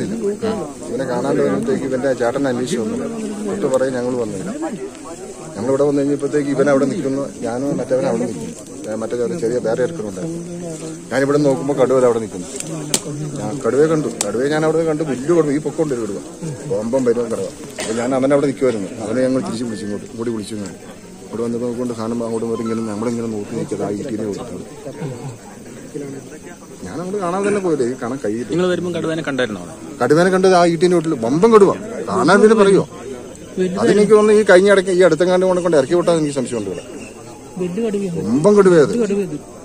കണ്ടില്ല ഇവനെ കാണാണ്ട് വരുമ്പോഴത്തേക്ക് ഇവന്റെ ചേട്ടനെ അന്വേഷിച്ചു വന്നു തൊട്ട് പറയും ഞങ്ങൾ വന്നില്ല ഞങ്ങളിവിടെ വന്നു കഴിഞ്ഞപ്പോഴത്തേക്ക് ഇവൻ അവിടെ നിൽക്കുന്നു ഞാനും മറ്റവൻ അവിടെ നിൽക്കുന്നു ഏ, മറ്റേ ഒരു ചെറിയ വേറെ ഇറക്കുന്നുണ്ടായിരുന്നു ഞാനിവിടെ നോക്കുമ്പോൾ കടുവ അവിടെ നിൽക്കുന്നു ഞാൻ കടുവയെ കണ്ടു കടുവയെ ഞാൻ അവിടെ കണ്ടു വലിയ കടുവ ഈ പൊക്കം ഉണ്ട് ഒരു കടുവ ബോംബം വരും കടുവ അപ്പൊ ഞാൻ അവനെ അവിടെ നിൽക്കുമായിരുന്നു അവനെ ഞങ്ങൾ തിരിച്ചു വിളിച്ചു ഇങ്ങോട്ട് കൂടി വിളിച്ചു ഞാൻ ഇവിടെ വന്നപ്പോൾ കൊണ്ട് കാണുമ്പോൾ അങ്ങോട്ട് വരും ഇങ്ങനെ നമ്മളിങ്ങനെ നോക്കി നിൽക്കുന്നത് ആ ഈട്ടിനെ കൊടുത്തത് ഞാൻ അങ്ങോട്ട് കാണാൻ തന്നെ പോയില്ലേ ഈ കാണാൻ കഴിയില്ല നിങ്ങൾ വരുമ്പോൾ കടുവേനെ കണ്ടായിരുന്നോ അവിടെ കടുവേനെ കണ്ടത് ആ ഈട്ടിന്റെ വീട്ടിൽ ബമ്പം കടുവ കാണാൻ പിന്നെ പറയുമോ അതെനിക്ക് തോന്നുന്നു ഈ കഴിഞ്ഞ ഇടയ്ക്ക് ഈ അടുത്തെങ്ങാണ്ട് കൊണ്ട് കൊണ്ട് ഇറക്കി വിട്ടാൽ എനിക്ക് സംശയമുണ്ട് ഇവിടെ വലിയ കടുവയാണ് ബമ്പം കടുവയത് കടുവ ഇത്